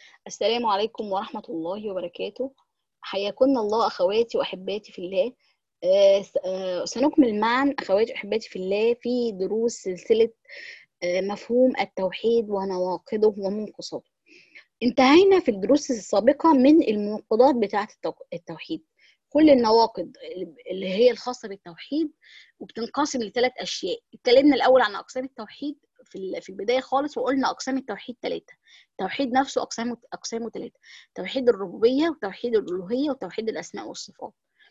السلام عليكم ورحمة الله وبركاته حياكم الله أخواتي وأحباتي في الله آه، س- آه، سنكمل معا أخواتي وأحباتي في الله في دروس سلسلة آه، مفهوم التوحيد ونواقضه ومنقصاته انتهينا في الدروس السابقة من المنقضات بتاعة التو- التوحيد كل النواقض اللي هي الخاصة بالتوحيد وبتنقسم لثلاث أشياء اتكلمنا الأول عن أقسام التوحيد في ال- في البداية خالص وقلنا أقسام التوحيد ثلاثة التوحيد نفسه أقسامه أقسامه ثلاثة توحيد الربوبية وتوحيد الألوهية وتوحيد الأسماء والصفات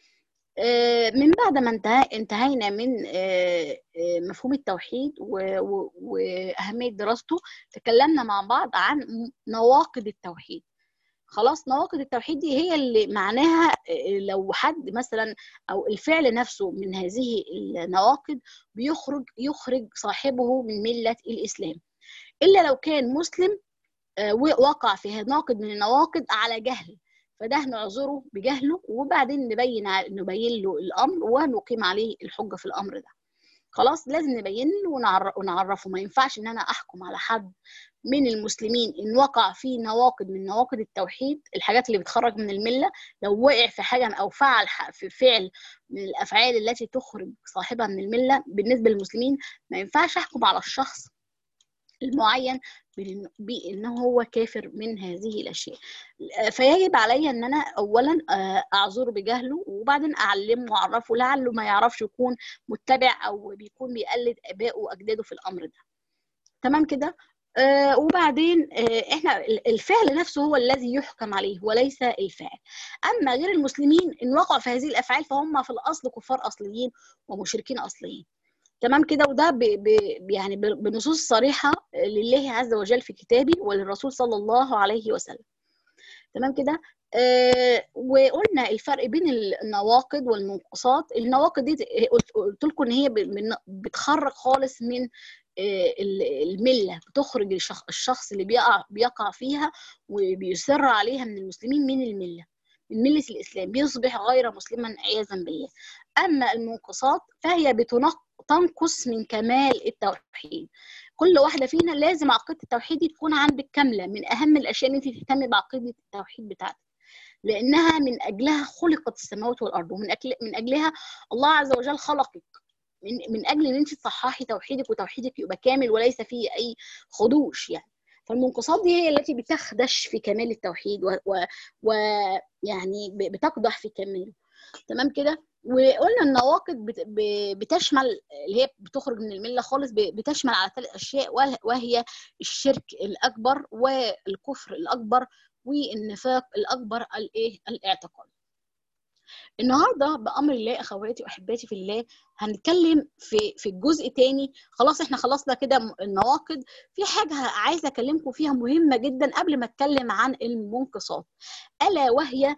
آه، من بعد ما انتهى انتهينا من آه، آه، مفهوم التوحيد و- و- وأهمية دراسته تكلمنا مع بعض عن م- نواقض التوحيد خلاص نواقض التوحيد دي هي اللي معناها آه، لو حد مثلا او الفعل نفسه من هذه النواقض بيخرج يخرج صاحبه من ملة الإسلام إلا لو كان مسلم آه، وقع في ناقض من النواقض على جهل فده نعذره بجهله وبعدين نبين ع- نبين له الامر ونقيم عليه الحجه في الامر ده خلاص لازم نبين له ونعر- ونعرفه ما ينفعش ان انا احكم على حد من المسلمين ان وقع في نواقض من نواقض التوحيد الحاجات اللي بتخرج من المله لو وقع في حاجه او فعل ح- في فعل من الافعال التي تخرج صاحبها من المله بالنسبه للمسلمين ما ينفعش احكم على الشخص المعين بأن- بأنه هو كافر من هذه الأشياء آه، فيجب علي أن أنا أولا آه، أعذره بجهله وبعدين أعلمه وأعرفه لعله ما يعرفش يكون متبع أو بيكون بيقلد آبائه وأجداده في الأمر ده تمام كده آه وبعدين آه احنا ال- الفعل نفسه هو الذي يحكم عليه وليس الفاعل اما غير المسلمين ان وقعوا في هذه الافعال فهم في الاصل كفار اصليين ومشركين اصليين تمام كده وده ب ب يعني ب- بنصوص صريحه لله عز وجل في كتابه وللرسول صلى الله عليه وسلم تمام كده آه وقلنا الفرق بين النواقض والمنقصات النواقض دي قلت, قلت لكم ان هي ب- من- بتخرج خالص من آه، ال- المله بتخرج الشخ- الشخص اللي بيقع بيقع فيها وبيصر عليها من المسلمين من المله من مله الاسلام بيصبح غير مسلما عياذا بالله اما المنقصات فهي بتنق- تنقص من كمال التوحيد كل واحده فينا لازم عقيده التوحيد دي تكون عندك كامله من اهم الاشياء ان انت تهتمي بعقيده التوحيد بتاعتك لانها من اجلها خلقت السماوات والارض ومن اجل من اجلها الله عز وجل خلقك من من اجل ان انت تصححي توحيدك وتوحيدك يبقى كامل وليس فيه اي خدوش يعني فالمنقصات دي هي التي بتخدش في كمال التوحيد ويعني و... و... يعني ب- بتقدح في كماله تمام كده وقلنا النواقض بت... ب- بتشمل اللي هي بتخرج من المله خالص ب- بتشمل على ثلاث اشياء وه- وهي الشرك الاكبر والكفر الاكبر والنفاق الاكبر الايه الاعتقاد النهارده بامر الله اخواتي واحباتي في الله هنتكلم في في الجزء تاني خلاص احنا خلصنا كده م- النواقض في حاجه عايزه اكلمكم فيها مهمه جدا قبل ما اتكلم عن المنقصات الا وهي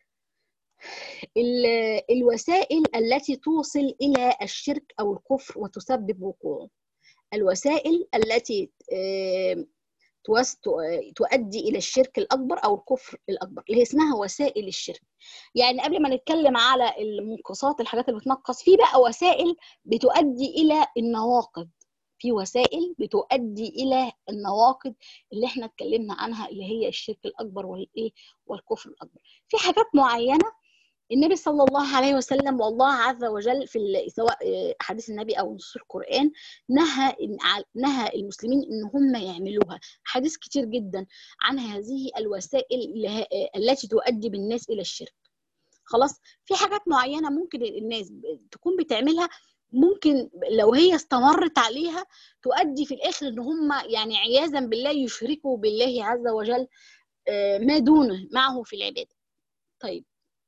ال- الوسائل التي توصل الى الشرك او الكفر وتسبب وقوعه الوسائل التي آه، توس- تو- تؤدي الى الشرك الاكبر او الكفر الاكبر اللي هي اسمها وسائل الشرك يعني قبل ما نتكلم على المنقصات الحاجات اللي بتنقص في بقى وسائل بتؤدي الى النواقض في وسائل بتؤدي الى النواقض اللي احنا اتكلمنا عنها اللي هي الشرك الاكبر والايه والكفر الاكبر في حاجات معينه النبي صلى الله عليه وسلم والله عز وجل في ال- سواء آه، احاديث النبي او نصوص القران نهى إن- ع- نهى المسلمين ان هم يعملوها حديث كتير جدا عن هذه الوسائل اللي ه- آه، التي تؤدي بالناس الى الشرك خلاص في حاجات معينه ممكن الناس ب- تكون بتعملها ممكن لو هي استمرت عليها تؤدي في الاخر ان هم يعني عياذا بالله يشركوا بالله عز وجل آه، ما دونه معه في العباده طيب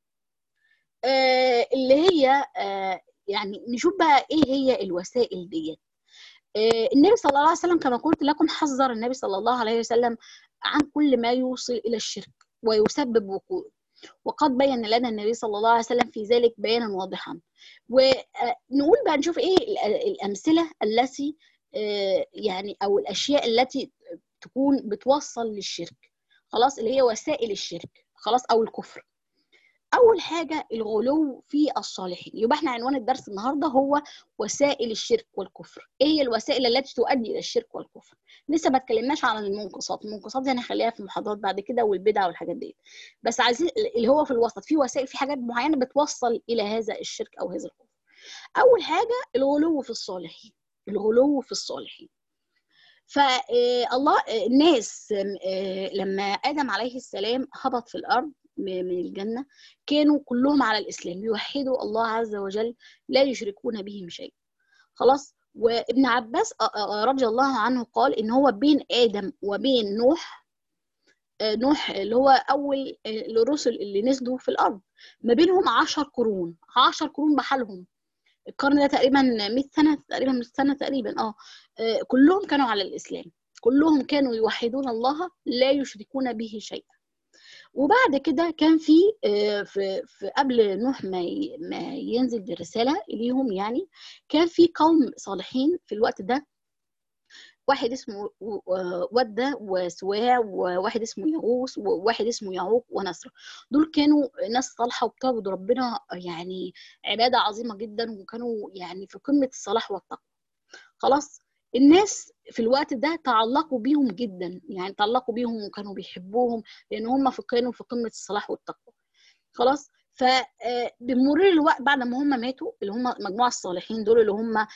آه، اللي هي آه، يعني نشوف بقى ايه هي الوسائل ديت آه، النبي صلى الله عليه وسلم كما قلت لكم حذر النبي صلى الله عليه وسلم عن كل ما يوصل الى الشرك ويسبب وقوعه وقد بين لنا النبي صلى الله عليه وسلم في ذلك بيانا واضحا ونقول بقى نشوف ايه ال- الامثله التي آه، يعني او الاشياء التي تكون بتوصل للشرك خلاص اللي هي وسائل الشرك خلاص او الكفر اول حاجه الغلو في الصالحين يبقى احنا عنوان الدرس النهارده هو وسائل الشرك والكفر ايه هي الوسائل التي تؤدي الى الشرك والكفر لسه ما اتكلمناش عن المنقصات المنقصات دي هنخليها في محاضرات بعد كده والبدع والحاجات دي بس عايزين اللي هو في الوسط في وسائل في حاجات معينه بتوصل الى هذا الشرك او هذا الكفر اول حاجه الغلو في الصالحين الغلو في الصالحين فالله الناس لما ادم عليه السلام هبط في الارض من الجنه كانوا كلهم على الاسلام يوحدوا الله عز وجل لا يشركون به شيء خلاص وابن عباس رضي الله عنه قال ان هو بين ادم وبين نوح نوح اللي هو اول الرسل اللي نزلوا في الارض ما بينهم عشر قرون عشر قرون بحالهم القرن ده تقريبا 100 سنه تقريبا 100 سنه تقريبا اه كلهم كانوا على الاسلام كلهم كانوا يوحدون الله لا يشركون به شيئا وبعد كده كان في في, في قبل نوح ما ما ينزل بالرساله اليهم يعني كان في قوم صالحين في الوقت ده واحد اسمه ودة وسواع وواحد اسمه يغوث وواحد اسمه يعوق ونسر دول كانوا ناس صالحة وبتعبد ربنا يعني عبادة عظيمة جدا وكانوا يعني في قمة الصلاح والتقوى خلاص الناس في الوقت ده تعلقوا بيهم جدا يعني تعلقوا بيهم وكانوا بيحبوهم لان هم في كانوا في قمه الصلاح والتقوى خلاص فبمرور الوقت بعد ما هم ماتوا اللي هم مجموعه الصالحين دول اللي هم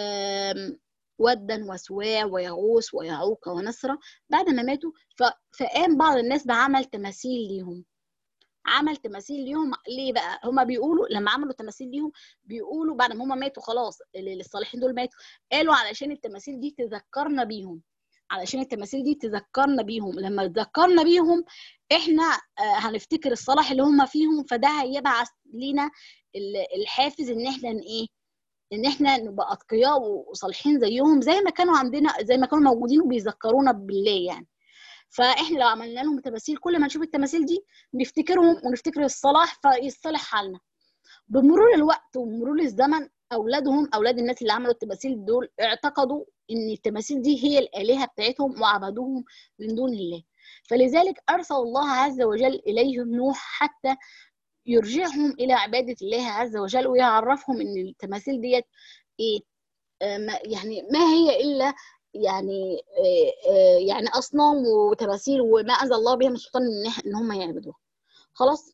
ودا وسواع ويغوث ويعوق ونسرة بعد ما ماتوا فقام بعض الناس بعمل تماثيل ليهم عمل تماثيل ليهم ليه بقى هما بيقولوا لما عملوا تماثيل ليهم بيقولوا بعد ما هما ماتوا خلاص الصالحين دول ماتوا قالوا علشان التماثيل دي تذكرنا بيهم علشان التماثيل دي تذكرنا بيهم لما تذكرنا بيهم احنا هنفتكر الصلاح اللي هم فيهم فده هيبعث لنا الحافز ان احنا ايه ان احنا نبقى اتقياء وصالحين زيهم زي ما كانوا عندنا زي ما كانوا موجودين وبيذكرونا بالله يعني فاحنا لو عملنا لهم تماثيل كل ما نشوف التماثيل دي نفتكرهم ونفتكر الصلاح فيصلح حالنا بمرور الوقت ومرور الزمن اولادهم اولاد الناس اللي عملوا التماثيل دول اعتقدوا ان التماثيل دي هي الالهه بتاعتهم وعبدوهم من دون الله فلذلك ارسل الله عز وجل اليهم نوح حتى يرجعهم الى عباده الله عز وجل ويعرفهم ان التماثيل ديت ايه آه يعني ما هي الا يعني يعني اصنام وتماثيل وما انزل الله بها من سلطان ان هم يعبدوها خلاص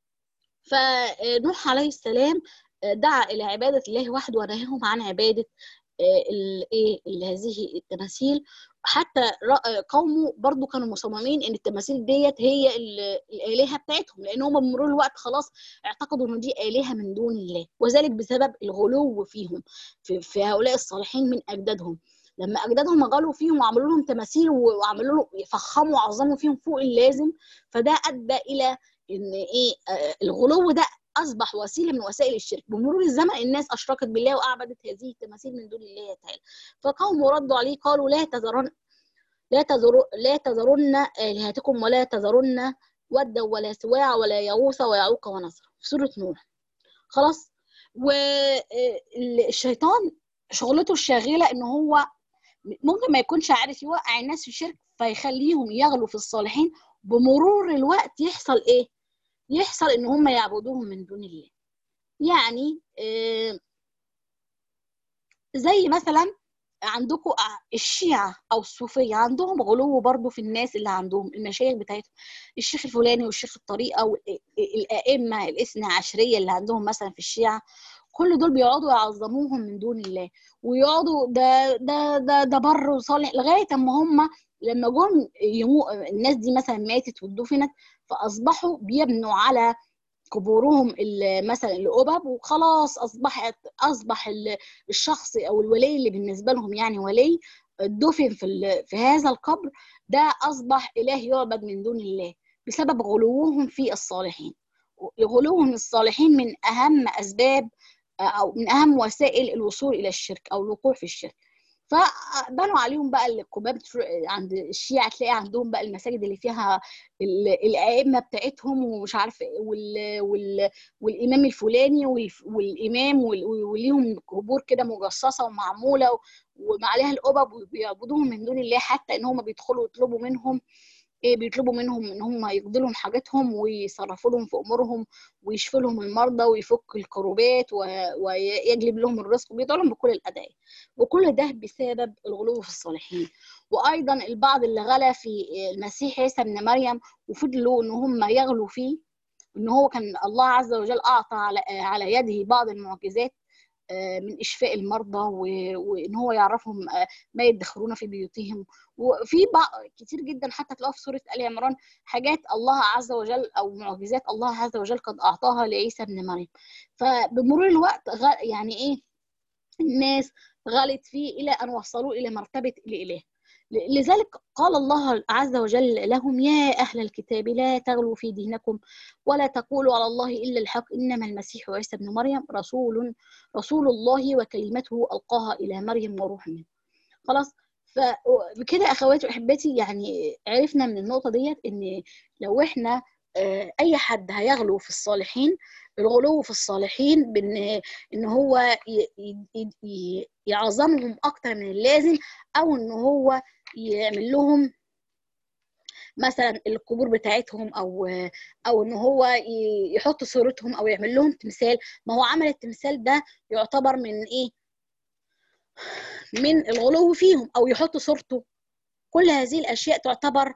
فنوح عليه السلام دعا الى عباده الله وحده ونهاهم عن عباده الايه هذه التماثيل حتى قومه برضو كانوا مصممين ان التماثيل ديت هي الالهه بتاعتهم لان هم بمرور الوقت خلاص اعتقدوا ان دي الهه من دون الله وذلك بسبب الغلو فيهم في, في هؤلاء الصالحين من اجدادهم لما اجدادهم غلوا فيهم وعملوا لهم تماثيل وعملوا لهم فخموا وعظموا فيهم فوق اللازم فده ادى الى ان ايه آه الغلو ده اصبح وسيله من وسائل الشرك بمرور الزمن الناس اشركت بالله واعبدت هذه التماثيل من دون الله تعالى فقوم ردوا عليه قالوا لا تذرن لا تذر لا تذرن الهتكم ولا تذرن ودا ولا سواع ولا يغوث ويعوق ونصر في سوره نوح خلاص والشيطان شغلته الشاغله ان هو ممكن ما يكونش عارف يوقع الناس في الشرك فيخليهم يغلوا في الصالحين بمرور الوقت يحصل ايه يحصل ان هم يعبدوهم من دون الله يعني آه زي مثلا عندكم الشيعة أو الصوفية عندهم غلو برضو في الناس اللي عندهم المشايخ بتاعتهم الشيخ الفلاني والشيخ الطريقة والأئمة الاثنى عشرية اللي عندهم مثلا في الشيعة كل دول بيقعدوا يعظموهم من دون الله ويقعدوا ده ده ده ده بر وصالح لغايه اما هم لما جم يمو الناس دي مثلا ماتت واتدفنت فاصبحوا بيبنوا على قبورهم مثلا القبب وخلاص اصبحت اصبح الشخص او الولي اللي بالنسبه لهم يعني ولي دفن في في هذا القبر ده اصبح اله يعبد من دون الله بسبب غلوهم في الصالحين غلوهم الصالحين من اهم اسباب او من اهم وسائل الوصول الى الشرك او الوقوع في الشرك فبنوا عليهم بقى القباب عند الشيعة تلاقي عندهم بقى المساجد اللي فيها الائمه بتاعتهم ومش عارف وال وال والامام الفلاني والامام وليهم قبور كده مجصصه ومعموله وما عليها القبب وبيعبدوهم من دون الله حتى ان هم بيدخلوا يطلبوا منهم ايه بيطلبوا منهم ان هم يقضوا لهم حاجاتهم ويصرفوا لهم في امورهم ويشفوا لهم المرضى ويفك الكروبات ويجلب لهم الرزق وبيدعوا لهم بكل الادعيه وكل ده بسبب الغلو في الصالحين وايضا البعض اللي غلا في المسيح عيسى ابن مريم وفضلوا ان هم يغلوا فيه ان هو كان الله عز وجل اعطى على على يده بعض المعجزات من اشفاء المرضى وان هو يعرفهم ما يدخرون في بيوتهم وفي بعض كتير جدا حتى تلاقوها في سوره ال عمران حاجات الله عز وجل او معجزات الله عز وجل قد اعطاها لعيسى ابن مريم فبمرور الوقت يعني ايه الناس غلت فيه الى ان وصلوا الى مرتبه الاله لذلك قال الله عز وجل لهم يا أهل الكتاب لا تغلوا في دينكم ولا تقولوا على الله إلا الحق إنما المسيح عيسى ابن مريم رسول رسول الله وكلمته ألقاها إلى مريم وروح منه خلاص فبكده أخواتي وأحبتي يعني عرفنا من النقطة ديت إن لو إحنا أي حد هيغلو في الصالحين الغلو في الصالحين بان ان هو يعظمهم اكتر من اللازم او ان هو يعمل لهم مثلا القبور بتاعتهم او او ان هو يحط صورتهم او يعمل لهم تمثال ما هو عمل التمثال ده يعتبر من ايه من الغلو فيهم او يحط صورته كل هذه الاشياء تعتبر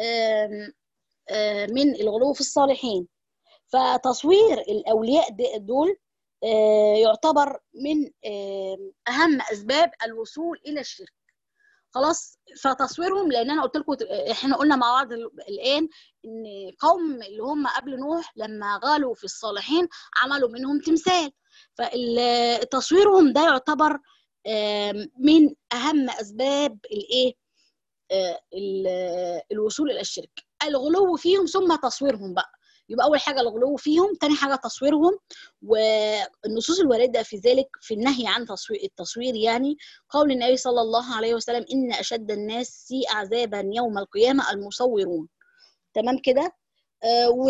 من الغلو في الصالحين فتصوير الاولياء دول يعتبر من اهم اسباب الوصول الى الشرك خلاص فتصويرهم لان انا قلت لكم احنا قلنا مع بعض الان ان قوم اللي هم قبل نوح لما غالوا في الصالحين عملوا منهم تمثال فتصويرهم ده يعتبر من اهم اسباب الايه الوصول الى الشرك الغلو فيهم ثم تصويرهم بقى يبقى اول حاجه الغلو فيهم تاني حاجه تصويرهم والنصوص الوارده في ذلك في النهي عن تصوير التصوير يعني قول النبي صلى الله عليه وسلم ان اشد الناس عذابا يوم القيامه المصورون تمام كده آه و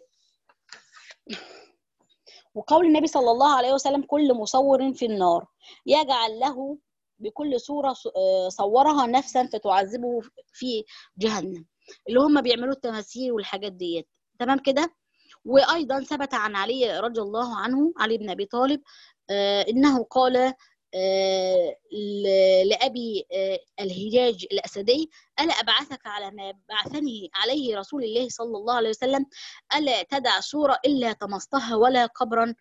وقول النبي صلى الله عليه وسلم كل مصور في النار يجعل له بكل صورة صورها نفسا فتعذبه في جهنم اللي هم بيعملوا التماثيل والحاجات ديت تمام كده وايضا ثبت عن علي رضي الله عنه علي بن ابي طالب آه انه قال آه لابي آه الهجاج الاسدي الا ابعثك على ما بعثني عليه رسول الله صلى الله عليه وسلم الا تدع صوره الا طمستها ولا قبرا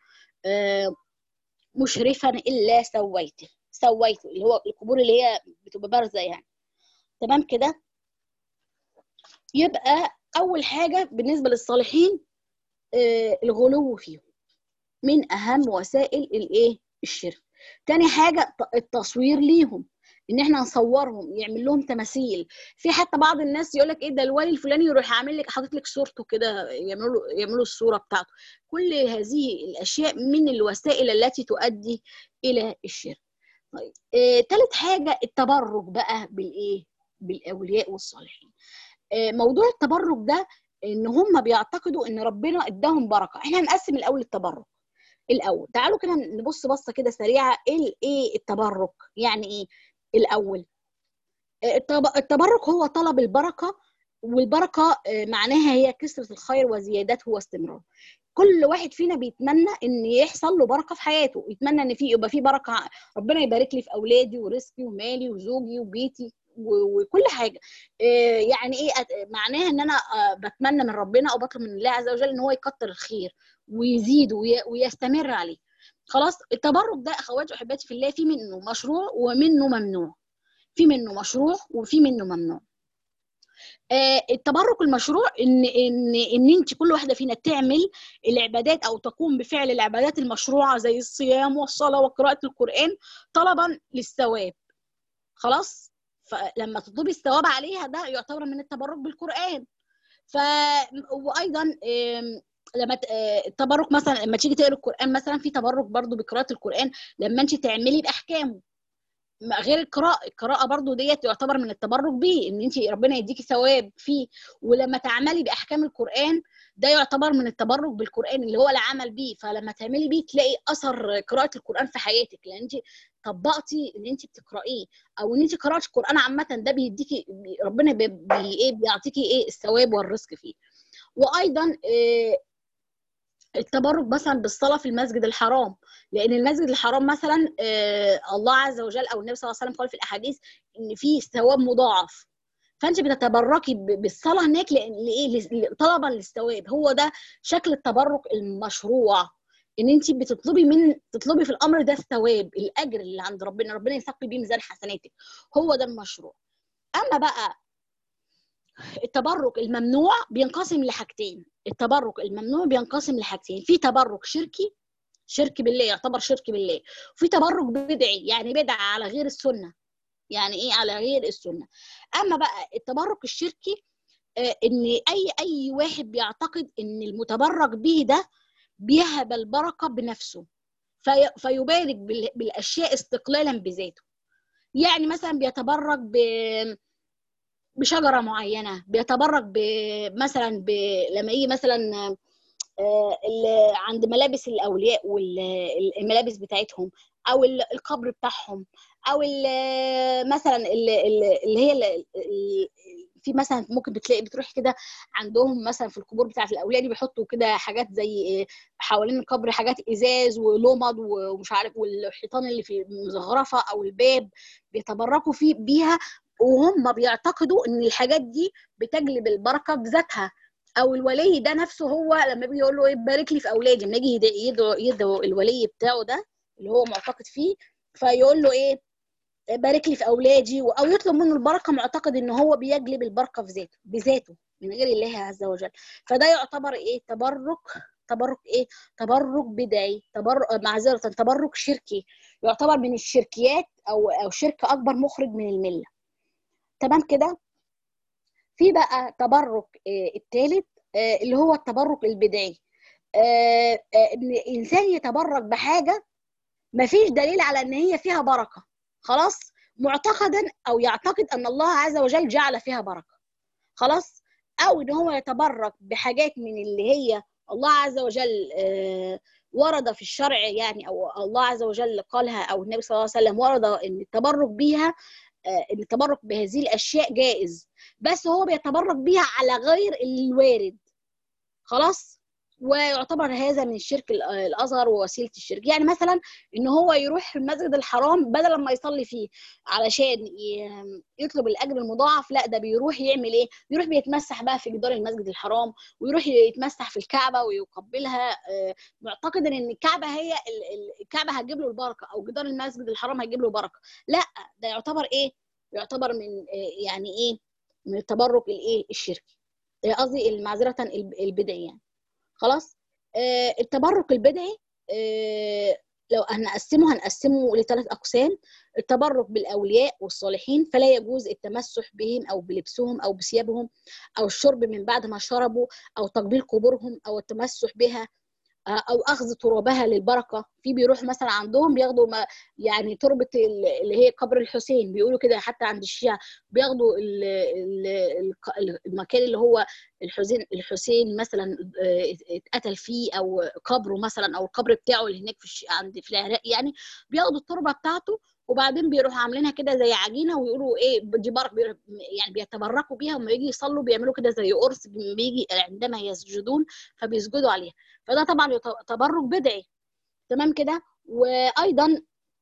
مشرفا الا سويته سويته اللي هو القبور اللي هي بتبقى بارزه يعني تمام كده يبقى اول حاجه بالنسبه للصالحين آه الغلو فيهم من اهم وسائل الايه الشرك تاني حاجه التصوير ليهم ان احنا نصورهم يعمل لهم تماثيل في حتى بعض الناس يقول لك ايه ده الولي الفلاني يروح عامل لك حاطط لك صورته كده يعملوا يعملوا الصوره بتاعته كل هذه الاشياء من الوسائل التي تؤدي الى الشرك طيب آه تالت حاجه التبرك بقى بالايه بالاولياء والصالحين موضوع التبرك ده ان هم بيعتقدوا ان ربنا اداهم بركه احنا هنقسم الاول التبرك الاول تعالوا كده نبص بصه كده سريعه ايه ايه التبرك يعني ايه الاول التبرك هو طلب البركه والبركه معناها هي كثره الخير وزيادته واستمراره كل واحد فينا بيتمنى ان يحصل له بركه في حياته يتمنى ان في يبقى في بركه ربنا يبارك لي في اولادي ورزقي ومالي وزوجي وبيتي وكل حاجه يعني ايه معناها ان انا بتمنى من ربنا او بطلب من الله عز وجل ان هو يكتر الخير ويزيد ويستمر عليه خلاص التبرك ده اخواتي واحباتي في الله في منه مشروع ومنه ممنوع في منه مشروع وفي منه ممنوع آه التبرك المشروع ان ان ان انت كل واحده فينا تعمل العبادات او تقوم بفعل العبادات المشروعه زي الصيام والصلاه وقراءه القران طلبا للثواب خلاص فلما تطلبي الثواب عليها ده يعتبر من التبرك بالقران ف وايضا لما التبرك مثلا لما تيجي تقرا القران مثلا في تبرك برضو بقراءه القران لما انت تعملي باحكامه غير القراءة القراءة برضو ديت تعتبر من التبرك بيه ان انت ربنا يديكي ثواب فيه ولما تعملي باحكام القرآن ده يعتبر من التبرك بالقرآن اللي هو العمل بيه فلما تعملي بيه تلاقي اثر قراءة القرآن في حياتك لان انت طبقتي اللي انت بتقرأيه او ان انت قرأتي القرآن عامة ده بيديكي ربنا بي ايه بيعطيكي ايه الثواب والرزق فيه وايضا إيه التبرك مثلا بالصلاه في المسجد الحرام لان المسجد الحرام مثلا آه الله عز وجل او النبي صلى الله عليه وسلم قال في الاحاديث ان فيه ثواب مضاعف فانت بتتبركي بالصلاه هناك لايه طلبا للثواب هو ده شكل التبرك المشروع ان انت بتطلبي من تطلبي في الامر ده الثواب الاجر اللي عند ربنا ربنا يثقي بيه ميزان حسناتك هو ده المشروع اما بقى التبرك الممنوع بينقسم لحاجتين التبرك الممنوع بينقسم لحاجتين في تبرك شركي شرك بالله يعتبر شرك بالله وفي تبرك بدعي يعني بدعه على غير السنه يعني ايه على غير السنه اما بقى التبرك الشركي آه ان اي اي واحد بيعتقد ان المتبرك به ده بيهب البركه بنفسه في فيبارك بالاشياء استقلالا بذاته يعني مثلا بيتبرك ب بشجره معينه بيتبرك مثلا ب... لما يجي مثلا عند ملابس الاولياء والملابس بتاعتهم او القبر بتاعهم او مثلا اللي هي في مثلا ممكن بتلاقي بتروح كده عندهم مثلا في القبور بتاعت الاولياء دي بيحطوا كده حاجات زي حوالين القبر حاجات ازاز ولمض ومش عارف والحيطان اللي في مزخرفه او الباب بيتبركوا فيه بيها وهم بيعتقدوا ان الحاجات دي بتجلب البركه بذاتها او الولي ده نفسه هو لما بيجي يقول له ايه بارك لي في اولادي لما يجي يدعو يدعو الولي بتاعه ده اللي هو معتقد فيه فيقول له ايه بارك لي في اولادي او يطلب منه البركه معتقد ان هو بيجلب البركه في ذاته بذاته من غير الله عز وجل فده يعتبر ايه تبرك تبرك ايه تبرك بدعي تبرك معذره تبرك شركي يعتبر من الشركيات او او شرك اكبر مخرج من المله تمام كده في بقى تبرك آه الثالث آه اللي هو التبرك البدعي آه ان الانسان يتبرك بحاجه مفيش دليل على ان هي فيها بركه خلاص معتقدا او يعتقد ان الله عز وجل جعل فيها بركه خلاص او ان هو يتبرك بحاجات من اللي هي الله عز وجل ورد في الشرع يعني او الله عز وجل قالها او النبي صلى الله عليه وسلم ورد ان التبرك بيها ان التبرك بهذه الاشياء جائز بس هو بيتبرك بيها على غير الوارد خلاص ويعتبر هذا من الشرك الاصغر ووسيله الشرك يعني مثلا ان هو يروح المسجد الحرام بدل ما يصلي فيه علشان يطلب الاجر المضاعف لا ده بيروح يعمل ايه يروح بيتمسح بقى في جدار المسجد الحرام ويروح يتمسح في الكعبه ويقبلها معتقدا ان الكعبه هي الكعبه هتجيب له البركه او جدار المسجد الحرام هيجيب له بركه لا ده يعتبر ايه يعتبر من يعني ايه من التبرك الايه الشركي قصدي معذره البدعي يعني خلاص آه التبرك البدعي آه لو هنقسمه هنقسمه لثلاث اقسام التبرك بالاولياء والصالحين فلا يجوز التمسح بهم او بلبسهم او بثيابهم او الشرب من بعد ما شربوا او تقبيل قبورهم او التمسح بها او اخذ ترابها للبركه في بيروح مثلا عندهم بياخدوا ما يعني تربه اللي هي قبر الحسين بيقولوا كده حتى عند الشيعة بياخدوا ال ال المكان اللي هو الحسين الحسين مثلا اتقتل فيه او قبره مثلا او القبر بتاعه اللي هناك في عند في العراق يعني بياخدوا التربه بتاعته وبعدين بيروحوا عاملينها كده زي عجينه ويقولوا ايه دي برك يعني بيتبركوا بيها وما يجي يصلوا بيعملوا كده زي قرص بيجي عندما يسجدون فبيسجدوا عليها فده طبعا تبرك بدعي تمام كده وايضا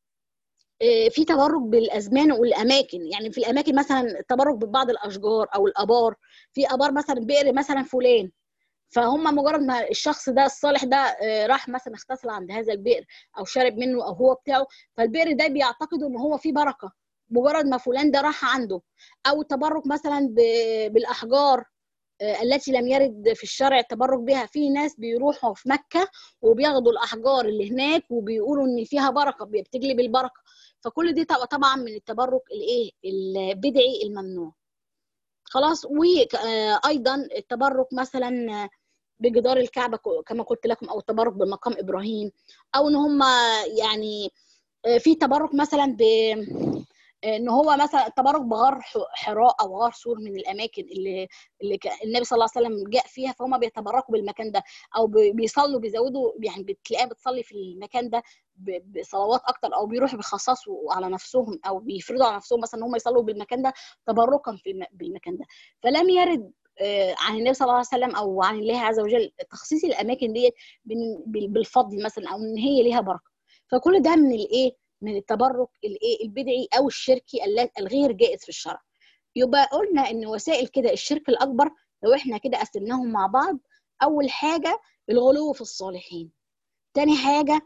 في تبرك بالازمان والاماكن يعني في الاماكن مثلا التبرك ببعض الاشجار او الابار في ابار مثلا بئر مثلا فلان فهم مجرد ما الشخص ده الصالح ده راح مثلا اغتسل عند هذا البئر او شرب منه او هو بتاعه فالبئر ده بيعتقدوا ان هو فيه بركه مجرد ما فلان ده راح عنده او التبرك مثلا بالاحجار التي لم يرد في الشرع التبرك بها في ناس بيروحوا في مكه وبياخدوا الاحجار اللي هناك وبيقولوا ان فيها بركه بتجلب البركه فكل دي طبعا من التبرك الايه البدعي الممنوع خلاص وايضا التبرك مثلا بجدار الكعبه كما قلت لكم او التبرك بمقام ابراهيم او ان هم يعني في تبرك مثلا ب ان هو مثلا التبرك بغار حراء او غار سور من الاماكن اللي اللي النبي صلى الله عليه وسلم جاء فيها فهم بيتبركوا بالمكان ده او بيصلوا بيزودوا يعني بتلاقيها بتصلي في المكان ده بصلوات اكتر او بيروحوا بيخصصوا على نفسهم او بيفرضوا على نفسهم مثلا ان هم يصلوا بالمكان ده تبركا في بالمكان ده فلم يرد عن النبي صلى الله عليه وسلم او عن الله عز وجل تخصيص الاماكن ديت بالفضل مثلا او ان هي ليها بركه فكل ده من الايه من التبرك الايه البدعي او الشركي الغير جائز في الشرع يبقى قلنا ان وسائل كده الشرك الاكبر لو احنا كده قسمناهم مع بعض اول حاجه الغلو في الصالحين تاني حاجه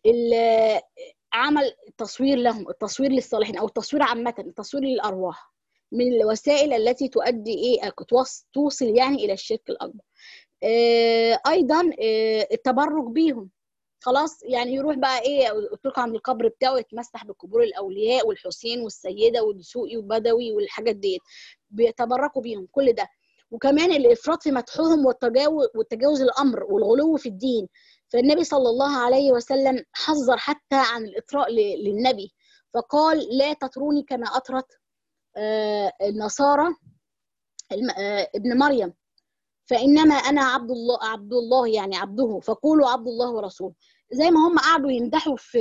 عمل تصوير لهم التصوير للصالحين او التصوير عامه التصوير للارواح من الوسائل التي تؤدي ايه توصل يعني الى الشرك الاكبر آه ايضا آه التبرك بيهم خلاص يعني يروح بقى ايه قلت لكم عند القبر بتاعه يتمسح بقبور الاولياء والحسين والسيده والدسوقي والبدوي والحاجات ديت بيتبركوا بيهم كل ده وكمان الافراط في مدحهم والتجاوز والتجاوز الامر والغلو في الدين فالنبي صلى الله عليه وسلم حذر حتى عن الاطراء للنبي فقال لا تطروني كما اطرت النصارى ابن مريم فانما انا عبد الله عبد الله يعني عبده فقولوا عبد الله ورسوله زي ما هم قعدوا يمدحوا في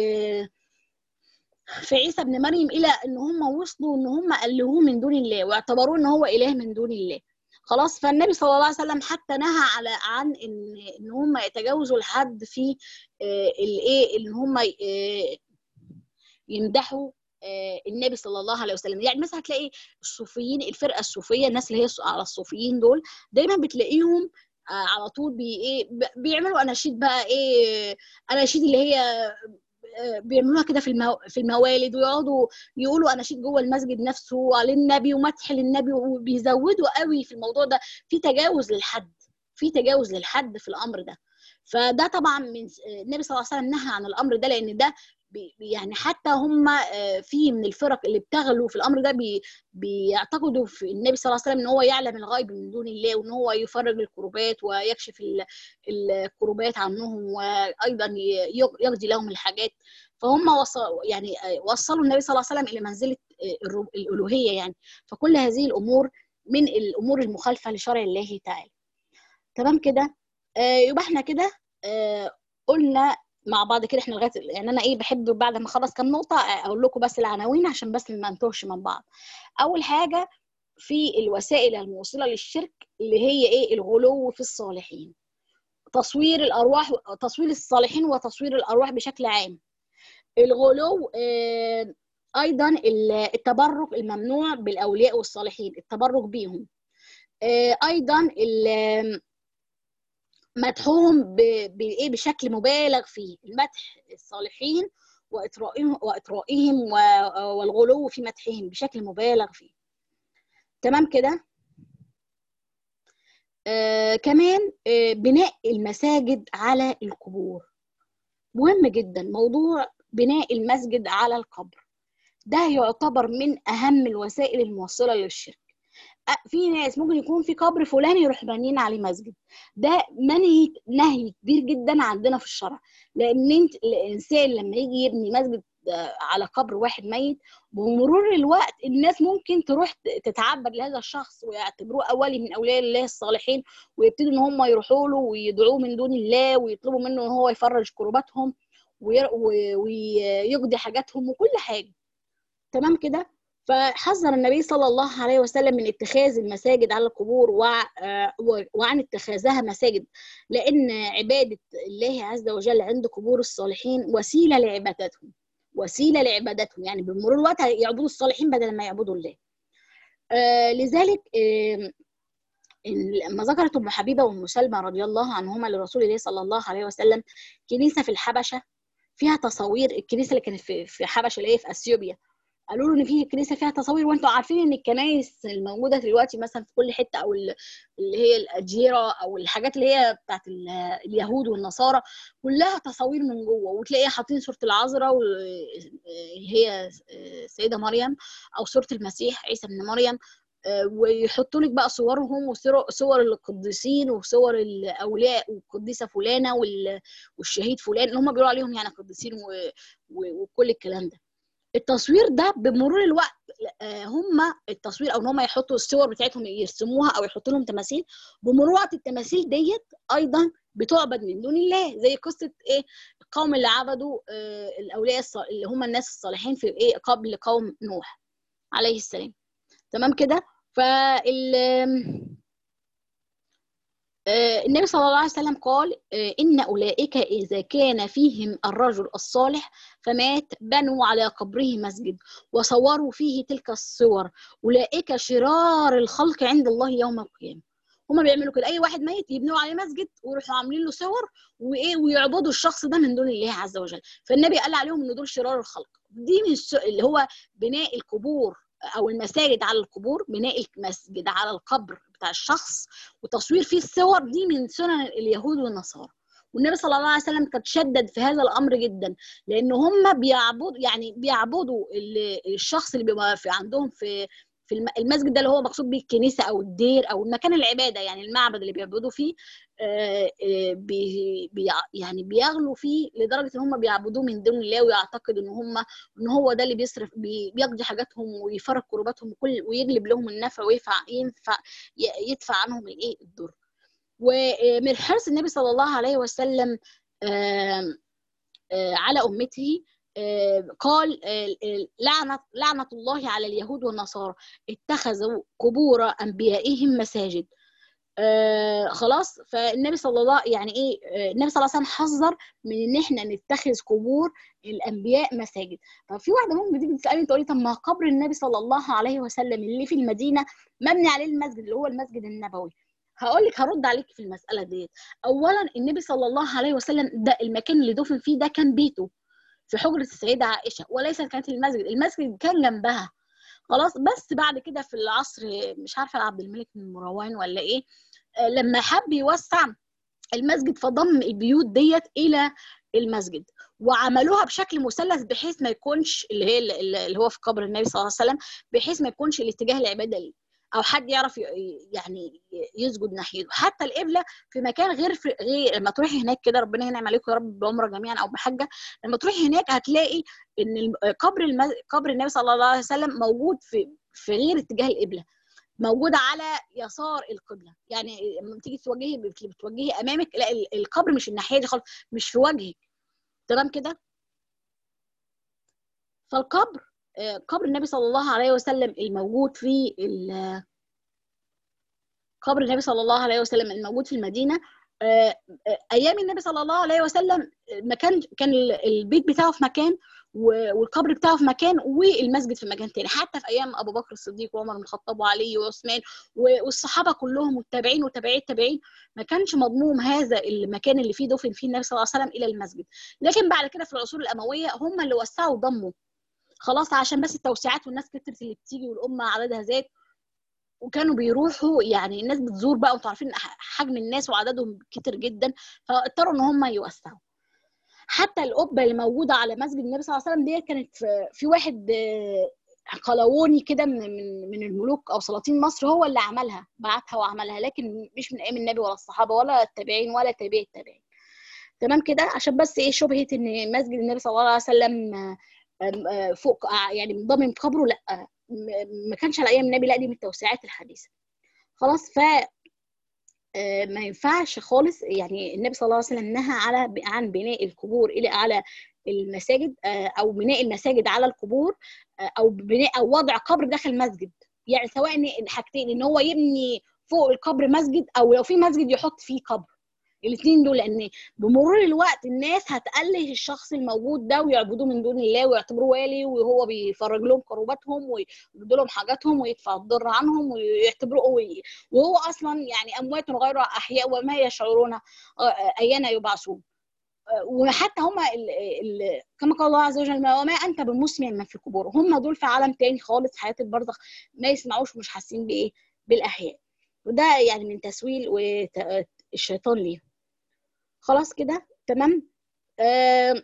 في عيسى ابن مريم الى ان هم وصلوا ان هم الهوه من دون الله واعتبروه ان هو اله من دون الله خلاص فالنبي صلى الله عليه وسلم حتى نهى على عن ان ان هم يتجاوزوا الحد في الايه ان هم يمدحوا النبي صلى الله عليه وسلم يعني مثلا هتلاقي الصوفيين الفرقه الصوفيه الناس اللي هي على الصوفيين دول دايما بتلاقيهم على طول بي ايه بيعملوا اناشيد بقى ايه اناشيد اللي هي بيعملوها كده في المو... في الموالد ويقعدوا يقولوا اناشيد جوه المسجد نفسه للنبي ومدح للنبي وبيزودوا قوي في الموضوع ده في تجاوز للحد في تجاوز للحد في الامر ده فده طبعا من النبي صلى الله عليه وسلم نهى عن الامر ده لان ده يعني حتى هم في من الفرق اللي بتغلوا في الامر ده بي بيعتقدوا في النبي صلى الله عليه وسلم ان هو يعلم الغيب من دون الله وان هو يفرج الكروبات ويكشف الكروبات عنهم وايضا يقضي لهم الحاجات فهم وصلوا يعني وصلوا النبي صلى الله عليه وسلم الى منزله الالوهيه يعني فكل هذه الامور من الامور المخالفه لشرع الله تعالى تمام كده يبقى احنا كده قلنا مع بعض كده احنا لغايه يعني انا ايه بحب بعد ما اخلص كام نقطه اقول لكم بس العناوين عشان بس ما نتوهش من بعض اول حاجه في الوسائل الموصله للشرك اللي هي ايه الغلو في الصالحين تصوير الارواح تصوير الصالحين وتصوير الارواح بشكل عام الغلو اه ايضا التبرك الممنوع بالاولياء والصالحين التبرك بيهم اه ايضا مدحهم بايه بشكل مبالغ فيه المدح الصالحين واطرائهم واطرائهم والغلو في مدحهم بشكل مبالغ فيه تمام كده آه كمان آه بناء المساجد على القبور مهم جدا موضوع بناء المسجد على القبر ده يعتبر من اهم الوسائل الموصله للشرك في ناس ممكن يكون في قبر فلان يروح بانيين عليه مسجد ده منهي نهي كبير جدا عندنا في الشرع لان انت الانسان لما يجي يبني مسجد على قبر واحد ميت بمرور الوقت الناس ممكن تروح تتعبد لهذا الشخص ويعتبروه اولي من اولياء الله الصالحين ويبتدوا ان هم يروحوا له ويدعوه من دون الله ويطلبوا منه ان هو يفرج كرباتهم ويقضي حاجاتهم وكل حاجه تمام كده فحذر النبي صلى الله عليه وسلم من اتخاذ المساجد على القبور وعن اتخاذها مساجد لان عباده الله عز وجل عند قبور الصالحين وسيله لعبادتهم وسيله لعبادتهم يعني بمرور الوقت يعبدوا الصالحين بدل ما يعبدوا الله آه لذلك آه لما ذكرت ام حبيبه وام سلمى رضي الله عنهما لرسول الله صلى الله عليه وسلم كنيسه في الحبشه فيها تصاوير الكنيسه اللي كانت في حبشه اللي هي في اثيوبيا قالوا له ان في كنيسه فيها تصاوير وانتم عارفين ان الكنايس الموجوده دلوقتي مثلا في كل حته او اللي هي الاجيره او الحاجات اللي هي بتاعت اليهود والنصارى كلها تصاوير من جوه وتلاقيها حاطين صوره العذراء هي السيده مريم او صوره المسيح عيسى ابن مريم ويحطوا لك بقى صورهم وصور القديسين وصور الاولياء والقديسه فلانه والشهيد فلان اللي هم بيقولوا عليهم يعني قديسين وكل الكلام ده التصوير ده بمرور الوقت هم التصوير او ان هم يحطوا الصور بتاعتهم يرسموها او يحطوا لهم تماثيل بمرور وقت التماثيل ديت ايضا بتعبد من دون الله زي قصه ايه القوم اللي عبدوا الاولياء اللي هم الناس الصالحين في ايه قبل قوم نوح عليه السلام تمام كده فال النبي صلى الله عليه وسلم قال إن أولئك إذا كان فيهم الرجل الصالح فمات بنوا على قبره مسجد وصوروا فيه تلك الصور أولئك شرار الخلق عند الله يوم القيامة هما بيعملوا كده اي واحد ميت يبنوا عليه مسجد ويروحوا عاملين له صور وايه ويعبدوا الشخص ده من دون الله عز وجل فالنبي قال عليهم ان دول شرار الخلق دي من الس... اللي هو بناء القبور او المساجد على القبور بناء المسجد على القبر بتاع الشخص وتصوير فيه الصور دي من سنن اليهود والنصارى والنبي صلى الله عليه وسلم كان شدد في هذا الامر جدا لان هم بيعبدوا يعني بيعبدوا الشخص اللي بيبقى في عندهم في في المسجد ده اللي هو مقصود بيه الكنيسه او الدير او مكان العباده يعني المعبد اللي بيعبدوا فيه بي بي يعني بيغلوا فيه لدرجه ان هم بيعبدوه من دون الله ويعتقدوا ان هم ان هو ده اللي بيصرف بي بيقضي حاجاتهم ويفرج كرباتهم وكل ويجلب لهم النفع وينفع ينفع يدفع عنهم الايه الضر ومن حرص النبي صلى الله عليه وسلم على امته قال لعنة لعنة الله على اليهود والنصارى اتخذوا قبور أنبيائهم مساجد آه خلاص فالنبي صلى الله يعني ايه النبي صلى الله عليه وسلم حذر من ان احنا نتخذ قبور الانبياء مساجد طب في واحده ممكن تيجي تسالني تقول لي طب ما قبر النبي صلى الله عليه وسلم اللي في المدينه مبني عليه المسجد اللي هو المسجد النبوي هقول لك هرد عليك في المساله ديت اولا النبي صلى الله عليه وسلم ده المكان اللي دفن فيه ده كان بيته في حجرة السيدة عائشة وليس كانت المسجد المسجد كان جنبها خلاص بس بعد كده في العصر مش عارفة عبد الملك بن مروان ولا ايه لما حب يوسع المسجد فضم البيوت ديت الى المسجد وعملوها بشكل مثلث بحيث ما يكونش اللي هي اللي هو في قبر النبي صلى الله عليه وسلم بحيث ما يكونش الاتجاه العباده ليه او حد يعرف يعني يسجد ناحيته حتى القبله في مكان غير في غير لما تروحي هناك كده ربنا ينعم عليكم يا رب بعمره جميعا او بحجه لما تروحي هناك هتلاقي ان قبر المز... قبر النبي صلى الله عليه وسلم موجود في في غير اتجاه القبله موجود على يسار القبله يعني لما تيجي توجهي بتوجهي امامك لا القبر مش الناحيه دي خالص مش في وجهك تمام كده فالقبر قبر النبي صلى الله عليه وسلم الموجود في قبر النبي صلى الله عليه وسلم الموجود في المدينة ايام النبي صلى الله عليه وسلم مكان كان البيت بتاعه في مكان والقبر بتاعه في مكان والمسجد في مكان تاني حتى في ايام ابو بكر الصديق وعمر بن الخطاب وعلي وعثمان والصحابه كلهم والتابعين وتابعي التابعين ما كانش مضموم هذا المكان اللي فيه دفن فيه النبي صلى الله عليه وسلم الى المسجد لكن بعد كده في العصور الامويه هم اللي وسعوا وضموا خلاص عشان بس التوسعات والناس كترت اللي بتيجي والامه عددها زاد وكانوا بيروحوا يعني الناس بتزور بقى وانتوا عارفين حجم الناس وعددهم كتير جدا فاضطروا ان هم يوسعوا حتى القبه اللي موجوده على مسجد النبي صلى الله عليه وسلم ديت كانت في, في واحد قلاووني كده من من من الملوك او سلاطين مصر هو اللي عملها بعتها وعملها لكن مش من ايام النبي ولا الصحابه ولا التابعين ولا تابعي التابعين تمام كده عشان بس ايه شبهه ان مسجد النبي صلى الله عليه وسلم فوق يعني منضم قبره لا ما كانش على ايام النبي لا دي من التوسعات الحديثه خلاص ف ما ينفعش خالص يعني النبي صلى الله عليه وسلم نهى على عن بناء القبور الى على المساجد او بناء المساجد على القبور او بناء او وضع قبر داخل مسجد يعني سواء حاجتين ان هو يبني فوق القبر مسجد او لو في مسجد يحط فيه قبر الاثنين دول لان بمرور الوقت الناس هتأله الشخص الموجود ده ويعبدوه من دون الله ويعتبروه والي وهو بيفرج لهم كروباتهم ويبدوا لهم حاجاتهم ويدفع الضر عنهم ويعتبروه وهو اصلا يعني اموات غير احياء وما يشعرون ايان يبعثون وحتى هم كما قال الله عز وجل وما انت بمسمع من في القبور هم دول في عالم تاني خالص حياه البرزخ ما يسمعوش مش حاسين بايه بالاحياء وده يعني من تسويل الشيطان ليهم خلاص كده تمام آه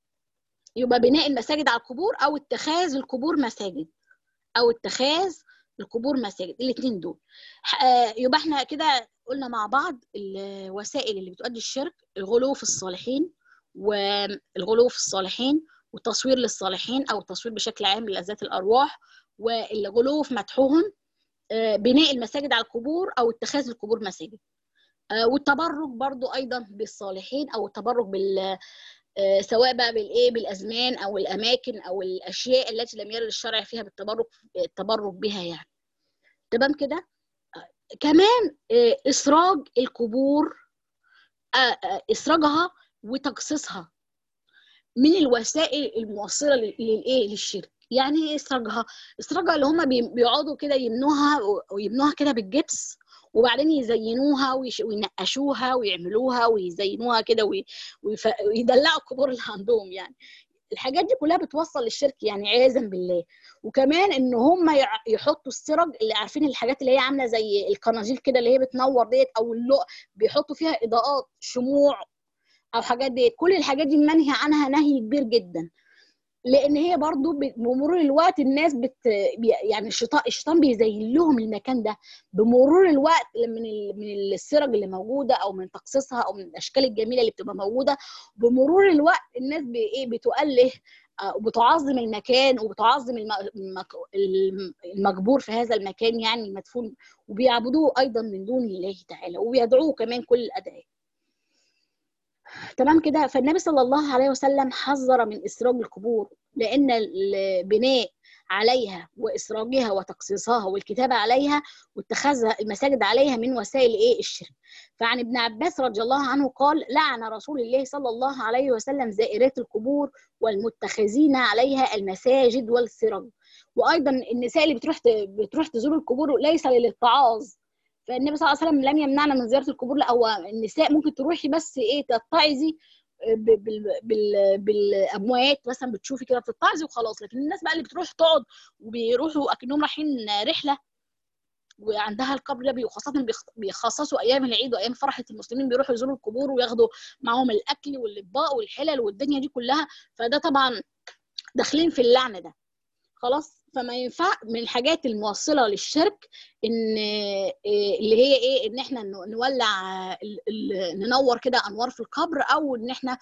يبقى بناء المساجد على القبور او اتخاذ القبور مساجد او اتخاذ القبور مساجد الاثنين دول يبقى احنا كده قلنا مع بعض الوسائل اللي بتؤدي الشرك الغلو في الصالحين والغلو في الصالحين والتصوير للصالحين او التصوير بشكل عام لذات الارواح والغلو في مدحهم بناء المساجد على القبور او اتخاذ القبور مساجد والتبرك برضو ايضا بالصالحين او التبرك بال سواء بقى بالايه بالازمان او الاماكن او الاشياء التي لم يرد الشرع فيها بالتبرك التبرك بها يعني تمام كده كمان اسراج القبور اسراجها وتقصيصها من الوسائل الموصله للايه للشرك يعني ايه اسراجها اسراجها اللي هم بيقعدوا كده يبنوها ويبنوها كده بالجبس وبعدين يزينوها وينقشوها ويعملوها ويزينوها كده ويدلعوا القبور اللي عندهم يعني الحاجات دي كلها بتوصل للشرك يعني عياذا بالله وكمان ان هم يحطوا السرج اللي عارفين الحاجات اللي هي عامله زي القناجيل كده اللي هي بتنور ديت او اللؤ بيحطوا فيها اضاءات شموع او حاجات ديت كل الحاجات دي منهي عنها نهي كبير جدا لان هي برضو بمرور الوقت الناس بت يعني الشيطان الشيطان بيزين لهم المكان ده بمرور الوقت من من السرج اللي موجوده او من تقصيصها او من الاشكال الجميله اللي بتبقى موجوده بمرور الوقت الناس بايه بتؤله وبتعظم المكان وبتعظم المجبور في هذا المكان يعني المدفون وبيعبدوه ايضا من دون الله تعالى وبيدعوه كمان كل الادعياء تمام كده فالنبي صلى الله عليه وسلم حذر من اسراج القبور لان البناء عليها واسراجها وتقصيصها والكتابه عليها واتخاذها المساجد عليها من وسائل ايه الشرك فعن ابن عباس رضي الله عنه قال لعن رسول الله صلى الله عليه وسلم زائرات القبور والمتخذين عليها المساجد والسرج وايضا النساء اللي بتروح بتروح تزور القبور ليس للاتعاظ فالنبي صلى الله عليه وسلم لم يمنعنا من زياره القبور لا هو النساء ممكن تروحي بس ايه تتعظي بالاموات مثلا بتشوفي كده بتتعظي وخلاص لكن الناس بقى اللي بتروح تقعد وبيروحوا اكنهم رايحين رحله وعندها القبر ده خاصة بيخصصوا أيام العيد وأيام فرحة المسلمين بيروحوا يزوروا القبور وياخدوا معاهم الأكل والأطباق والحلل والدنيا دي كلها فده طبعا داخلين في اللعنة ده خلاص فما ينفع من الحاجات الموصله للشرك ان اللي هي ايه ان احنا نولع ننور كده انوار في القبر او ان احنا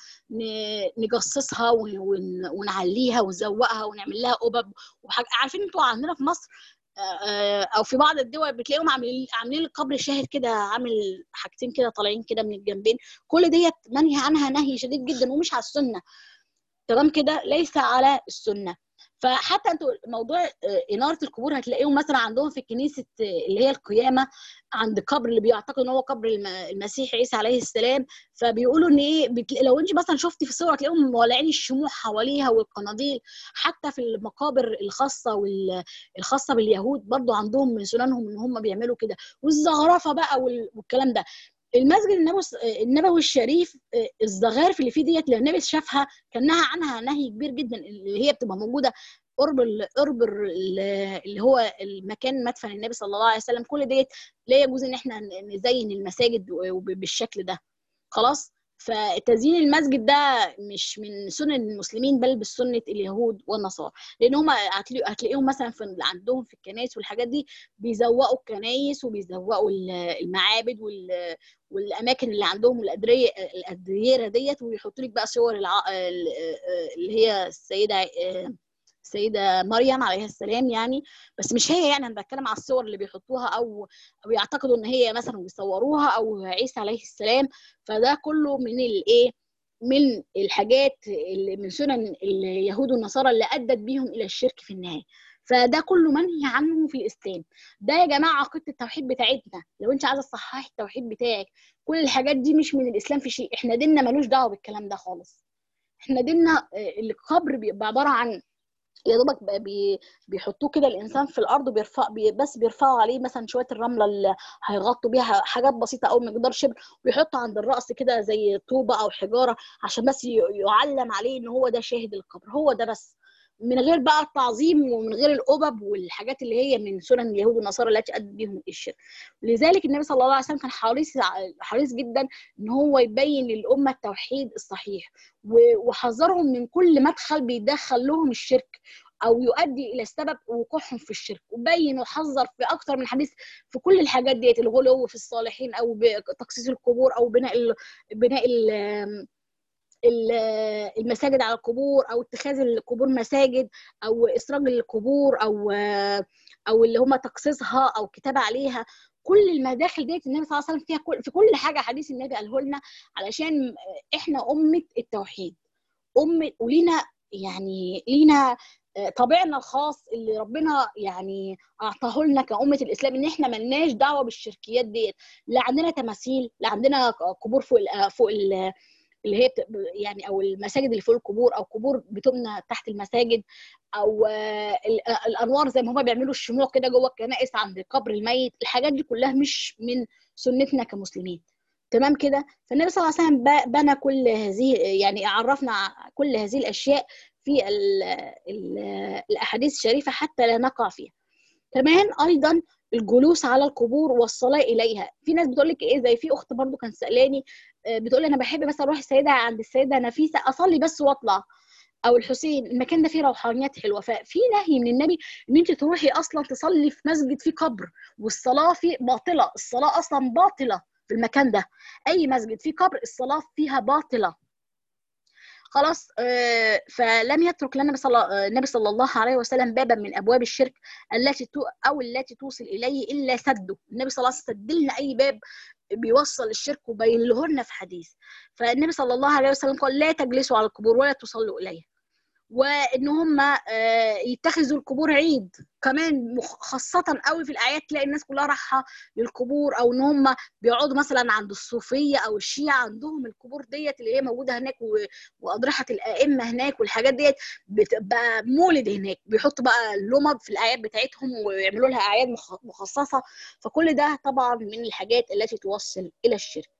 نجصصها ونعليها ونزوقها ونعمل لها قبب وحاجة عارفين انتوا عندنا في مصر او في بعض الدول بتلاقيهم عاملين عاملين القبر شاهد كده عامل حاجتين كده طالعين كده من الجنبين كل ديت منهي عنها نهي شديد جدا ومش على السنه تمام كده ليس على السنه فحتى انتوا موضوع اناره القبور هتلاقيهم مثلا عندهم في كنيسه اللي هي القيامه عند قبر اللي بيعتقد ان هو قبر المسيح عيسى عليه السلام فبيقولوا ان ايه لو انت مثلا شفتي في الصور هتلاقيهم مولعين الشموع حواليها والقناديل حتى في المقابر الخاصه والخاصه باليهود برضو عندهم من سننهم ان هم بيعملوا كده والزخرفه بقى والكلام ده المسجد النبوي النبوي الشريف الزخارف اللي فيه ديت اللي النبي شافها كان نهى عنها نهي كبير جدا اللي هي بتبقى موجوده قرب قرب اللي هو المكان مدفن النبي صلى الله عليه وسلم كل ديت لا يجوز ان احنا نزين المساجد بالشكل ده خلاص فتزيين المسجد ده مش من سنن المسلمين بل بسنه اليهود والنصارى لان هم هتلاقيهم مثلا في عندهم في الكنائس والحاجات دي بيزوقوا الكنائس وبيزوقوا المعابد والاماكن اللي عندهم والادريه الادريره ديت ويحطوا لك بقى صور الع... اللي هي السيده السيدة مريم عليها السلام يعني بس مش هي يعني انا بتكلم على الصور اللي بيحطوها او او يعتقدوا ان هي مثلا بيصوروها او عيسى عليه السلام فده كله من الايه من الحاجات اللي من سنن اليهود والنصارى اللي ادت بيهم الى الشرك في النهايه فده كله منهي عنه في الاسلام ده يا جماعه عقيده التوحيد بتاعتنا لو انت عايزه تصححي التوحيد بتاعك كل الحاجات دي مش من الاسلام في شيء احنا ديننا ملوش دعوه بالكلام ده خالص احنا ديننا القبر بيبقى عباره عن يا دوبك بي بيحطوه كده الانسان في الارض وبيرفع بي بس بيرفعوا عليه مثلا شويه الرمله اللي هيغطوا بيها حاجات بسيطه او مقدار شبر ويحطوا عند الراس كده زي طوبه او حجاره عشان بس يعلم عليه ان هو ده شاهد القبر هو ده بس من غير بقى التعظيم ومن غير القبب والحاجات اللي هي من سنن اليهود والنصارى التي ادت بهم الشرك لذلك النبي صلى الله عليه وسلم كان حريص حريص جدا ان هو يبين للامه التوحيد الصحيح وحذرهم من كل مدخل بيدخل لهم الشرك او يؤدي الى سبب وقوعهم في الشرك وبين وحذر في اكثر من حديث في كل الحاجات ديت الغلو في الصالحين او تقصيص القبور او بناء ال بناء ال المساجد على القبور او اتخاذ القبور مساجد او اسراج القبور او او اللي هم تقصيصها او كتابه عليها كل المداخل ديت النبي صلى الله عليه وسلم فيها كل في كل حاجه حديث النبي قاله لنا علشان احنا امه التوحيد ام ولينا يعني لينا طبيعنا الخاص اللي ربنا يعني اعطاه لنا كأمة الإسلام إن إحنا ملناش دعوة بالشركيات ديت لا عندنا تماثيل لا عندنا قبور فوق ال فوق ال اللي هي يعني او المساجد اللي فوق القبور او قبور بتبنى تحت المساجد او الانوار زي ما هم بيعملوا الشموع كده جوه الكنائس عند قبر الميت الحاجات دي كلها مش من سنتنا كمسلمين تمام كده فالنبي صلى الله عليه وسلم بنى كل هذه يعني عرفنا كل هذه الاشياء في ال ال الاحاديث الشريفه حتى لا نقع فيها كمان ايضا الجلوس على القبور والصلاه اليها في ناس بتقول لك ايه زي في اخت برضو كانت سالاني بتقول انا بحب بس اروح السيده عند السيده نفيسه اصلي بس واطلع او الحسين المكان ده فيه روحانيات حلوه ففي نهي من النبي ان انت تروحي اصلا تصلي في مسجد فيه قبر والصلاه فيه باطله الصلاه اصلا باطله في المكان ده اي مسجد فيه قبر الصلاه فيها باطله خلاص آه فلم يترك لنا النبي صلى الله عليه وسلم بابا من ابواب الشرك التي او التي توصل اليه الا سده النبي صلى الله عليه وسلم سد لنا اي باب بيوصل الشرك وبين لنا في حديث فالنبي صلى الله عليه وسلم قال لا تجلسوا على القبور ولا تصلوا اليها وان هم يتخذوا القبور عيد كمان خاصه قوي في الاعياد تلاقي الناس كلها رايحه للقبور او ان هم بيقعدوا مثلا عند الصوفيه او الشيعه عندهم القبور ديت اللي هي موجوده هناك واضرحه الائمه هناك والحاجات ديت بتبقى مولد هناك بيحطوا بقى اللمض في الاعياد بتاعتهم ويعملوا لها اعياد مخصصه فكل ده طبعا من الحاجات التي توصل الى الشرك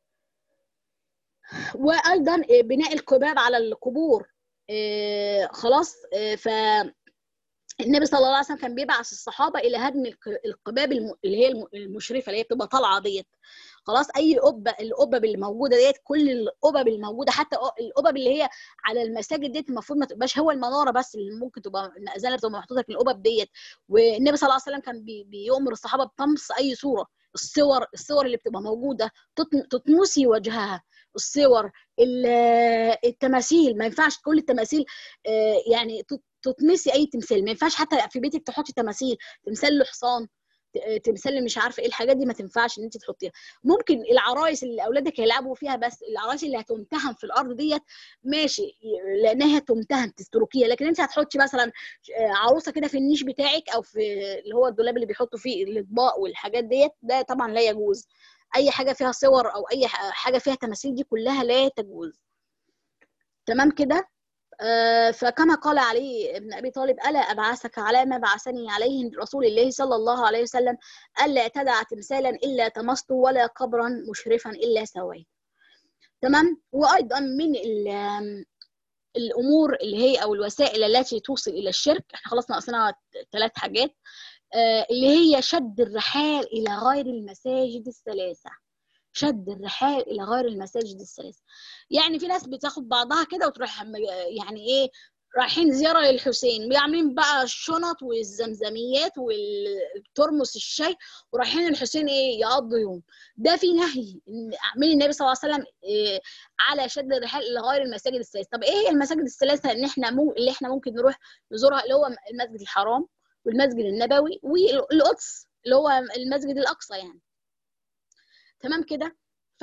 وايضا بناء القباب على القبور آه خلاص آه ف النبي صلى الله عليه وسلم كان بيبعث الصحابه الى هدم القباب اللي هي المشرفه اللي هي بتبقى طالعه ديت خلاص اي قبه القبب اللي موجوده ديت كل القبب اللي موجوده حتى القبب اللي هي على المساجد ديت المفروض ما تبقاش هو المناره بس اللي ممكن تبقى المأذنه بتبقى محطوطه في القبب ديت والنبي صلى الله عليه وسلم كان بي بيؤمر الصحابه بطمس اي صوره الصور الصور اللي بتبقى موجوده تطمسي وجهها الصور التماثيل ما ينفعش كل التماثيل يعني تطمسي اي تمثال ما ينفعش حتى في بيتك تحطي تماثيل تمثال له حصان تمثال مش عارفه ايه الحاجات دي ما تنفعش ان انت تحطيها ممكن العرايس اللي اولادك هيلعبوا فيها بس العرايس اللي هتمتهن في الارض ديت ماشي لانها تمتهن تتركيها لكن انت هتحطي مثلا عروسه كده في النيش بتاعك او في اللي هو الدولاب اللي بيحطوا فيه الاطباق والحاجات ديت ده طبعا لا يجوز اي حاجه فيها صور او اي حاجه فيها تماثيل دي كلها لا تجوز تمام كده آه فكما قال علي ابن ابي طالب الا ابعثك على ما بعثني عليه رسول الله صلى الله عليه وسلم الا تدع تمثالا الا تمسته ولا قبرا مشرفا الا سويت تمام وايضا من الامور اللي هي او الوسائل التي توصل الى الشرك احنا خلاص ناقصنا ثلاث حاجات اللي هي شد الرحال إلى غير المساجد الثلاثة شد الرحال إلى غير المساجد الثلاثة يعني في ناس بتاخد بعضها كده وتروح يعني إيه رايحين زيارة للحسين عاملين بقى الشنط والزمزميات والترمس الشاي ورايحين الحسين ايه يقضوا يوم ده في نهي من النبي صلى الله عليه وسلم إيه على شد الرحال الى غير المساجد الثلاثه طب ايه هي المساجد الثلاثه ان احنا مو اللي احنا ممكن نروح نزورها اللي هو المسجد الحرام والمسجد النبوي والقدس اللي هو المسجد الاقصى يعني تمام كده ف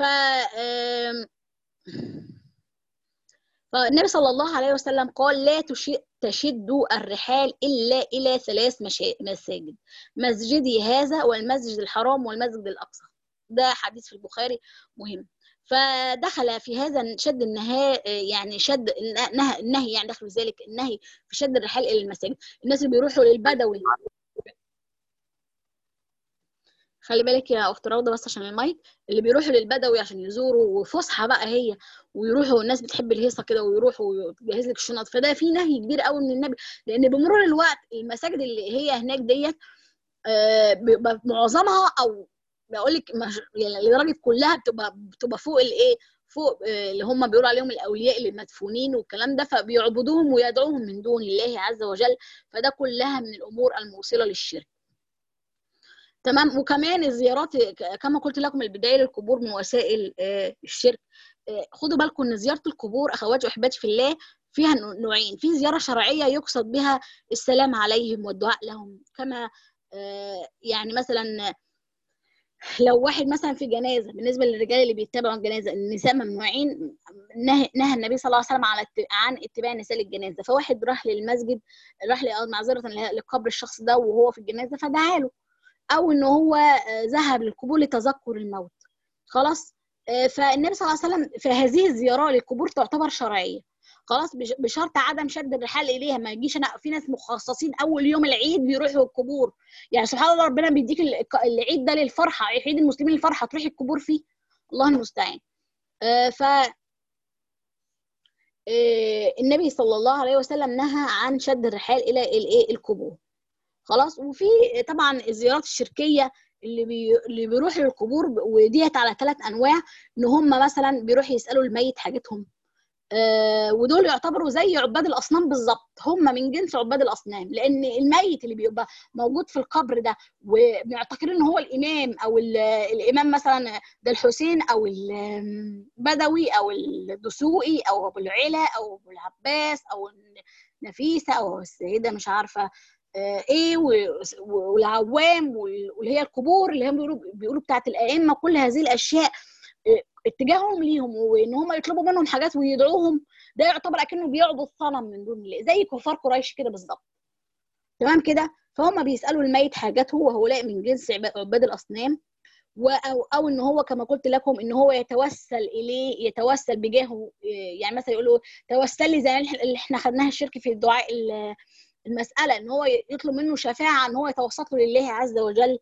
فالنبي صلى الله عليه وسلم قال لا تشدوا الرحال الا الى ثلاث مساجد مسجدي هذا والمسجد الحرام والمسجد الاقصى ده حديث في البخاري مهم فدخل في هذا شد النهاء يعني شد النهي يعني دخل في ذلك النهي في شد الرحال الى المساجد الناس اللي بيروحوا للبدوي خلي بالك يا اخت روضه بس عشان المايك اللي بيروحوا للبدوي عشان يزوروا وفسحه بقى هي ويروحوا الناس بتحب الهيصه كده ويروحوا وتجهز لك الشنط فده في نهي كبير قوي من النبي لان بمرور الوقت المساجد اللي هي هناك ديت معظمها او بقول لك يعني لدرجه كلها بتبقى بتبقى فوق الايه فوق اللي هم بيقولوا عليهم الاولياء اللي مدفونين والكلام ده فبيعبدوهم ويدعوهم من دون الله عز وجل فده كلها من الامور الموصله للشرك تمام وكمان الزيارات كما قلت لكم البدايه للقبور من وسائل الشرك خدوا بالكم ان زياره القبور اخواتي واحباتي في الله فيها نوعين في زياره شرعيه يقصد بها السلام عليهم والدعاء لهم كما يعني مثلا لو واحد مثلا في جنازه بالنسبه للرجال اللي بيتبعوا الجنازه النساء ممنوعين نهى, نهى النبي صلى الله عليه وسلم على عن اتباع النساء للجنازه فواحد راح للمسجد راح معذره لقبر الشخص ده وهو في الجنازه فدعا له او ان هو ذهب للقبور لتذكر الموت خلاص فالنبي صلى الله عليه وسلم في هذه الزياره للقبور تعتبر شرعيه خلاص بشرط عدم شد الرحال اليها ما يجيش انا في ناس مخصصين اول يوم العيد بيروحوا القبور يعني سبحان الله ربنا بيديك العيد ده للفرحه عيد المسلمين الفرحه تروحي القبور فيه الله المستعان آه ف آه النبي صلى الله عليه وسلم نهى عن شد الرحال الى الايه القبور خلاص وفي طبعا الزيارات الشركيه اللي بي... اللي بيروح للقبور وديت على ثلاث انواع ان هم مثلا بيروحوا يسالوا الميت حاجتهم آه ودول يعتبروا زي عباد الاصنام بالظبط هم من جنس عباد الاصنام لان الميت اللي بيبقى موجود في القبر ده ومعتقدين ان هو الامام او الامام مثلا ده الحسين او البدوي او الدسوقي او ابو العلا او ابو العباس او نفيسه او السيده مش عارفه آه ايه والعوام واللي هي القبور اللي هم بيقولوا بيقولوا بتاعت الائمه كل هذه الاشياء اتجاههم ليهم وان هم يطلبوا منهم حاجات ويدعوهم ده يعتبر اكنه بيعبد صنم من دون الله زي كفار قريش كده بالظبط تمام كده فهم بيسالوا الميت حاجاته وهؤلاء من جنس عباد الاصنام أو, او ان هو كما قلت لكم ان هو يتوسل اليه يتوسل بجاهه يعني مثلا يقولوا توسل لي زي اللي احنا خدناها الشرك في الدعاء المساله ان هو يطلب منه شفاعه ان هو يتوسط له لله عز وجل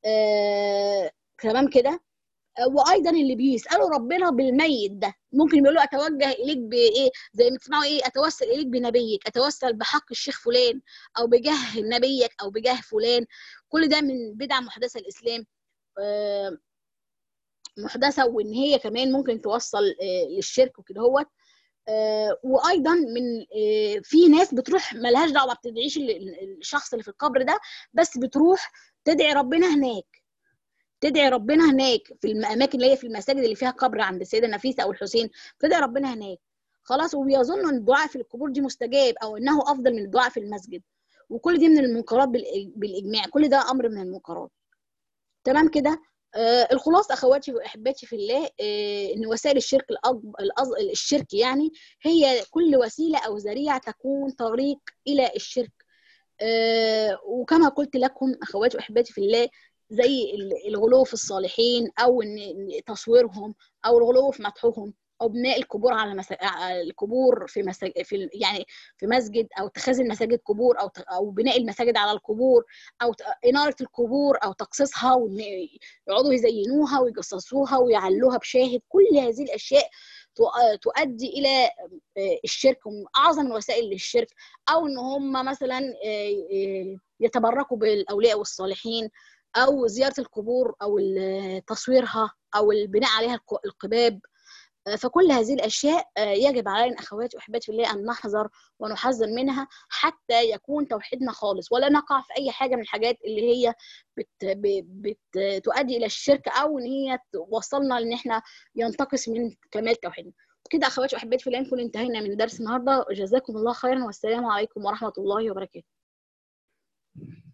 آه تمام كده وايضا اللي بيسالوا ربنا بالميت ده ممكن يقولوا اتوجه اليك بايه زي ما تسمعوا ايه اتوسل اليك بنبيك اتوسل بحق الشيخ فلان او بجاه نبيك او بجاه فلان كل ده من بدع محدثه الاسلام آه محدثه وان هي كمان ممكن توصل آه للشرك وكده هوت آه وايضا من في ناس بتروح ملهاش دعوه ما بتدعيش الشخص اللي في القبر ده بس بتروح تدعي ربنا هناك تدعي ربنا هناك في الاماكن اللي هي في المساجد اللي فيها قبر عند السيده نفيسه او الحسين تدعي ربنا هناك خلاص وبيظنوا ان الدعاء في القبور دي مستجاب او انه افضل من الدعاء في المسجد وكل دي من المنكرات بالاجماع كل ده امر من المنكرات تمام كده آه الخلاصه اخواتي واحباتي في الله آه ان وسائل الشرك الأكبر الشرك يعني هي كل وسيله او ذريعه تكون طريق الى الشرك آه وكما قلت لكم اخواتي واحباتي في الله زي الغلو في الصالحين او ان تصويرهم او الغلو في مدحهم او بناء القبور على مسا... القبور في مساج... في يعني في مسجد او اتخاذ المساجد قبور او ت... او بناء المساجد على القبور او ت... اناره القبور او تقصيصها ويقعدوا يزينوها ويجصصوها ويعلوها بشاهد كل هذه الاشياء تؤدي الى الشرك ومن اعظم الوسائل للشرك او ان هم مثلا يتبركوا بالاولياء والصالحين او زياره القبور او تصويرها او البناء عليها القباب فكل هذه الاشياء يجب علينا اخواتي واحباتي في الله ان نحذر ونحذر منها حتى يكون توحيدنا خالص ولا نقع في اي حاجه من الحاجات اللي هي بت بت تؤدي الى الشرك او ان هي توصلنا ان احنا ينتقص من كمال توحيدنا كده اخواتي واحباتي في الله نكون انتهينا من درس النهارده جزاكم الله خيرا والسلام عليكم ورحمه الله وبركاته